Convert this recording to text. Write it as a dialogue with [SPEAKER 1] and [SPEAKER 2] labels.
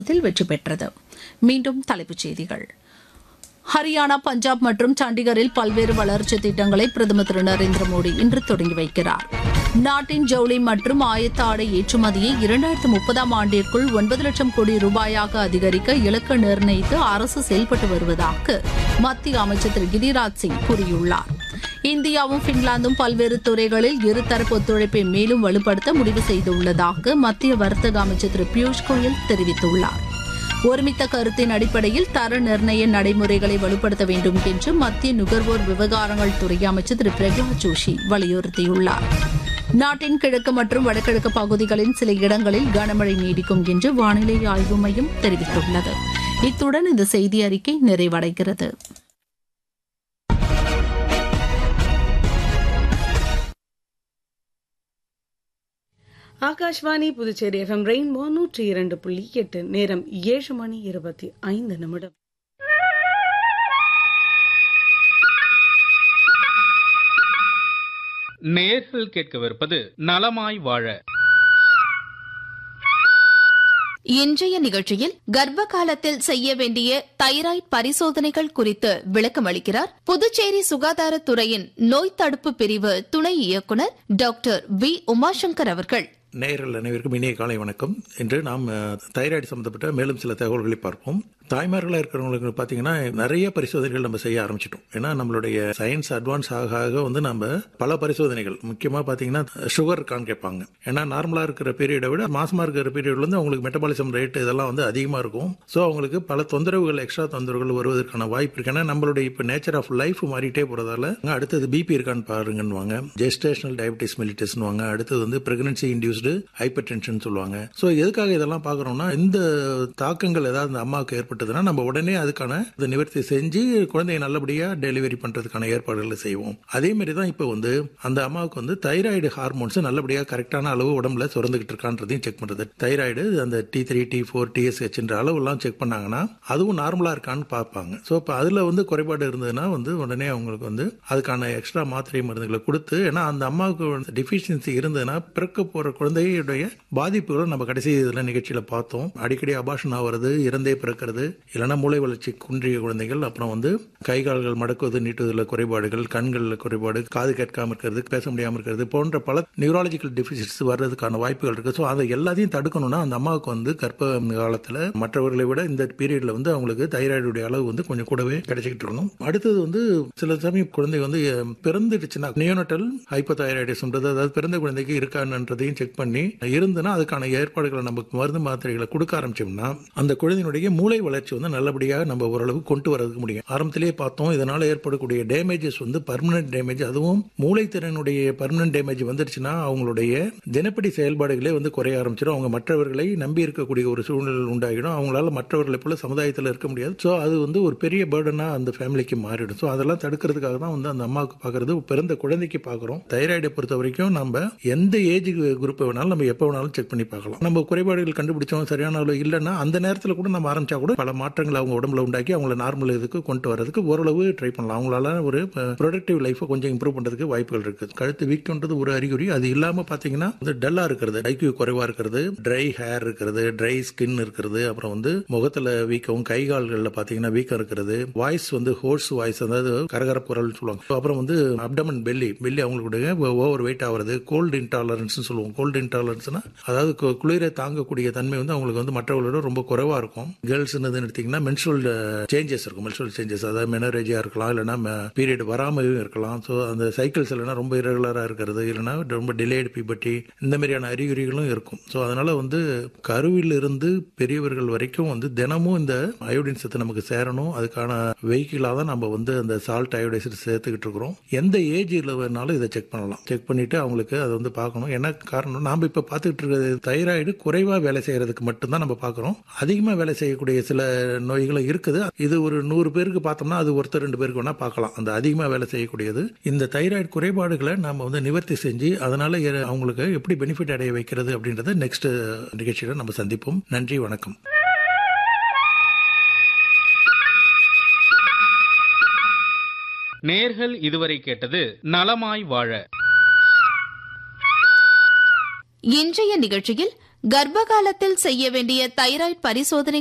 [SPEAKER 1] இதில் வெற்றி பெற்றது மீண்டும் தலைப்புச் செய்திகள் ஹரியானா பஞ்சாப் மற்றும் சண்டிகரில் பல்வேறு வளர்ச்சி திட்டங்களை பிரதமர் திரு நரேந்திர மோடி இன்று தொடங்கி வைக்கிறார் நாட்டின் ஜவுளி மற்றும் ஆயத்த ஆடை ஏற்றுமதியை இரண்டாயிரத்து முப்பதாம் ஆண்டிற்குள் ஒன்பது லட்சம் கோடி ரூபாயாக அதிகரிக்க இலக்கு நிர்ணயித்து அரசு செயல்பட்டு வருவதாக மத்திய அமைச்சர் திரு கிரிராஜ் சிங் கூறியுள்ளார் இந்தியாவும் பின்லாந்தும் பல்வேறு துறைகளில் இருதரப்பு ஒத்துழைப்பை மேலும் வலுப்படுத்த முடிவு செய்துள்ளதாக மத்திய வர்த்தக அமைச்சர் திரு பியூஷ் கோயல் தெரிவித்துள்ளார் ஒருமித்த கருத்தின் அடிப்படையில் தர நிர்ணய நடைமுறைகளை வலுப்படுத்த வேண்டும் என்று மத்திய நுகர்வோர் விவகாரங்கள் துறை அமைச்சர் திரு பிரகலாத் ஜோஷி வலியுறுத்தியுள்ளார் நாட்டின் கிழக்கு மற்றும் வடகிழக்கு பகுதிகளின் சில இடங்களில் கனமழை நீடிக்கும் என்று வானிலை ஆய்வு மையம் தெரிவித்துள்ளது இத்துடன் இந்த செய்தி அறிக்கை நிறைவடைகிறது
[SPEAKER 2] ஆகாஷ்வாணி புதுச்சேரி எஃப்எம் ரெயின்போ நூற்றி இரண்டு புள்ளி எட்டு நேரம் ஏழு மணி இருபத்தி ஐந்து நிமிடம்
[SPEAKER 3] நேர்கள் கேட்கவிருப்பது நலமாய் வாழ
[SPEAKER 4] இன்றைய நிகழ்ச்சியில் கர்ப்ப காலத்தில் செய்ய வேண்டிய தைராய்டு பரிசோதனைகள் குறித்து விளக்கம் அளிக்கிறார் புதுச்சேரி சுகாதாரத்துறையின் நோய் தடுப்பு பிரிவு துணை இயக்குநர் டாக்டர் வி உமாசங்கர் அவர்கள்
[SPEAKER 5] நேயர்கள் அனைவருக்கும் இனிய காலை வணக்கம் இன்று நாம் அஹ், தைராய்டு சம்பந்தப்பட்ட மேலும் சில தகவல்களை பார்ப்போம் தாய்மார்களாக இருக்கிறவங்களுக்கு பார்த்தீங்கன்னா நிறைய பரிசோதனைகள் நம்ம செய்ய ஆரம்பிச்சிட்டோம் ஏன்னா நம்மளுடைய சயின்ஸ் அட்வான்ஸ் ஆக ஆக வந்து நம்ம பல பரிசோதனைகள் முக்கியமாக பார்த்தீங்கன்னா சுகர் இருக்கான்னு கேட்பாங்க ஏன்னா நார்மலாக இருக்கிற பீரியடை விட மாசமாக இருக்கிற பீரியட்ல வந்து அவங்களுக்கு மெட்டபாலிசம் ரேட் இதெல்லாம் வந்து அதிகமாக இருக்கும் ஸோ அவங்களுக்கு பல தொந்தரவுகள் எக்ஸ்ட்ரா தொந்தரவுகள் வருவதற்கான வாய்ப்பு இருக்கு ஏன்னா நம்மளுடைய இப்போ நேச்சர் ஆஃப் லைஃப் மாறிட்டே போகிறதால அடுத்தது பிபி இருக்கான்னு பாருங்கன்னுவாங்க ஜெஸ்டேஷனல் டயபிட்டிஸ் மெலிட்டிஸ்னுவாங்க அடுத்தது வந்து பிரெக்னன்சி இன்டியூஸ்டு ஹைப்பர் டென்ஷன் சொல்லுவாங்க ஸோ எதுக்காக இதெல்லாம் பார்க்குறோம்னா இந்த தாக்கங்கள் ஏதாவது இந்த அம்மாவுக்கு ஏற்பட்டதுன்னா நம்ம உடனே அதுக்கான இதை நிவர்த்தி செஞ்சு குழந்தைய நல்லபடியாக டெலிவரி பண்ணுறதுக்கான ஏற்பாடுகளை செய்வோம் அதே மாதிரி தான் இப்போ வந்து அந்த அம்மாவுக்கு வந்து தைராய்டு ஹார்மோன்ஸ் நல்லபடியாக கரெக்டான அளவு உடம்புல சுரந்துகிட்டு இருக்கான்றதையும் செக் பண்ணுறது தைராய்டு அந்த டி த்ரீ டி ஃபோர் டிஎஸ்ஹெச்ன்ற அளவுலாம் செக் பண்ணாங்கன்னா அதுவும் நார்மலாக இருக்கான்னு பார்ப்பாங்க ஸோ இப்போ அதில் வந்து குறைபாடு இருந்ததுன்னா வந்து உடனே அவங்களுக்கு வந்து அதுக்கான எக்ஸ்ட்ரா மாத்திரை மருந்துகளை கொடுத்து ஏன்னா அந்த அம்மாவுக்கு டிஃபிஷியன்சி இருந்ததுன்னா பிறக்க போகிற குழந்தையுடைய பாதிப்புகளை நம்ம கடைசி இதில் நிகழ்ச்சியில் பார்த்தோம் அடிக்கடி அபாஷன் ஆகிறது இறந்தே பிறக்கிறது இல்லைன்னா மூளை வளர்ச்சி குன்றிய குழந்தைகள் அப்புறம் வந்து கை கால்கள் மடக்குவது நீட்டுவதில் குறைபாடுகள் கண்களில் குறைபாடு காது கேட்காம இருக்கிறது பேச முடியாமல் இருக்கிறது போன்ற பல நியூராலஜிக்கல் டிஃபிஷியன்ஸ் வர்றதுக்கான வாய்ப்புகள் இருக்கு ஸோ அதை எல்லாத்தையும் தடுக்கணும்னா அந்த அம்மாவுக்கு வந்து கர்ப்ப காலத்தில் மற்றவர்களை விட இந்த பீரியட்ல வந்து அவங்களுக்கு தைராய்டுடைய அளவு வந்து கொஞ்சம் கூடவே கிடைச்சிக்கிட்டு இருக்கணும் அடுத்தது வந்து சில சமயம் குழந்தை வந்து அஹ், பிறந்துடுச்சுன்னா நியோனட்டல் ஹைப்போ தைராய்டிசம்ன்றது அதாவது பிறந்த குழந்தைக்கு இருக்கான்றதையும் செக் பண்ணி இருந்துன்னா அதுக்கான ஏற்பாடுகளை நமக்கு மருந்து மாத்திரைகளை கொடுக்க ஆரம்பிச்சோம்னா அந்த குழந்தையினுடைய மூளை வளர்ச்சி வந்து நல்லபடியாக நம்ம ஓரளவு கொண்டு வரதுக்கு முடியும் ஆரம்பத்திலேயே பார்த்தோம் இதனால ஏற்படக்கூடிய டேமேஜஸ் வந்து பர்மனன்ட் டேமேஜ் அதுவும் மூளை திறனுடைய பர்மனன்ட் டேமேஜ் வந்துருச்சுன்னா அவங்களுடைய தினப்படி செயல்பாடுகளே வந்து குறைய ஆரம்பிச்சிடும் அவங்க மற்றவர்களை நம்பி இருக்கக்கூடிய ஒரு சூழ்நிலை உண்டாகிடும் அவங்களால மற்றவர்களை போல சமுதாயத்தில் இருக்க முடியாது ஸோ அது வந்து ஒரு பெரிய பேர்டனா அந்த ஃபேமிலிக்கு மாறிடும் ஸோ அதெல்லாம் தடுக்கிறதுக்காக தான் வந்து அந்த அம்மாவுக்கு பார்க்கறது பிறந்த குழந்தைக்கு பார்க்குறோம் தைராய்டை பொறுத்த வரைக்கும் நம்ம எந்த ஏஜ் குரூப்பை வேணாலும் நம்ம எப்போ வேணாலும் செக் பண்ணி பார்க்கலாம் நம்ம குறைபாடுகள் கண்டுபிடிச்சோம் சரியான அளவு இல்லைன்னா அந்த நேரத்தில் கூட நம்ம ஆரம்பிச்சா கூட பல மாற்றங்கள் அவங்க உடம்புல உண்டாக்கி அவங்கள நார்மல் இதுக்கு கொண்டு வரதுக்கு ஓரளவு ட்ரை பண்ணலாம் அவங்களால ஒரு ப்ரொடக்டிவ் லைஃப்பை கொஞ்சம் இம்ப்ரூவ் பண்ணுறதுக்கு வாய்ப்புகள் இருக்குது கழுத்து வீக்கன்றது ஒரு அறிகுறி அது இல்லாமல் பார்த்தீங்கன்னா வந்து டல்லாக இருக்கிறது ஐக்கியூ குறைவாக இருக்கிறது ட்ரை ஹேர் இருக்கிறது ட்ரை ஸ்கின் இருக்கிறது அப்புறம் வந்து முகத்தில் வீக்கம் கை கால்களில் பார்த்தீங்கன்னா வீக்கம் இருக்கிறது வாய்ஸ் வந்து ஹோர்ஸ் வாய்ஸ் அதாவது கரகர குரல் சொல்லுவாங்க அப்புறம் வந்து அப்டமன் பெல்லி பெல்லி அவங்களுடைய ஓவர் வெயிட் ஆகிறது கோல்டு இன்டாலரன்ஸ் சொல்லுவோம் கோல்டு இன்டாலரன்ஸ்னா அதாவது கு- குளிரை தாங்கக்கூடிய தன்மை வந்து அவங்களுக்கு வந்து மற்றவர்களோட ரொம்ப குறைவா இருக்கும் கேர்ள்ஸ் எடுத்தீங்கன்னா மென்சுரல் சேஞ்சஸ் இருக்கும் மென்சுரல் சேஞ்சஸ் அதாவது மெனரேஜியா இருக்கலாம் இல்லைன்னா பீரியட் வராமலும் இருக்கலாம் ஸோ அந்த சைக்கிள்ஸ் இல்லைன்னா ரொம்ப இரகுலரா இருக்கிறது இல்லைன்னா ரொம்ப டிலேடு பிபட்டி இந்த மாதிரியான அறிகுறிகளும் இருக்கும் ஸோ அதனால வந்து கருவிலிருந்து பெரியவர்கள் வரைக்கும் வந்து தினமும் இந்த அயோடின் சத்து நமக்கு சேரணும் அதுக்கான வெஹிக்கிளாக தான் நம்ம வந்து அந்த சால்ட் அயோடைசர் சேர்த்துக்கிட்டு இருக்கிறோம் எந்த ஏஜில் வேணாலும் இதை செக் பண்ணலாம் செக் பண்ணிட்டு அவங்களுக்கு அதை வந்து பார்க்கணும் என்ன காரணம் நாம் இப்போ பார்த்துக்கிட்டு இருக்கிறது தைராய்டு குறைவாக வேலை செய்யறதுக்கு மட்டும்தான் நம்ம பார்க்குறோம் அதிகமாக வேலை செய்யக்கூடிய சில நோய்களும் இருக்குது இது ஒரு நூறு பேருக்கு பார்த்தோம்னா அது ஒருத்தர் ரெண்டு பேருக்கு வேணா பார்க்கலாம் அந்த அதிகமாக வேலை செய்யக்கூடியது இந்த தைராய்டு குறைபாடுகளை நம்ம வந்து நிவர்த்தி செஞ்சு அதனால எ- அவங்களுக்கு எப்படி பெனிஃபிட் அடைய வைக்கிறது அப்படின்றத நெக்ஸ்ட் நிகழ்ச்சியில் நம்ம சந்திப்போம் நன்றி வணக்கம்
[SPEAKER 3] நேர்கள் இதுவரை கேட்டது நலமாய் வாழ
[SPEAKER 4] இன்றைய நிகழ்ச்சியில் கர்ப்ப காலத்தில் செய்ய வேண்டிய தைராய்டு பரிசோதனை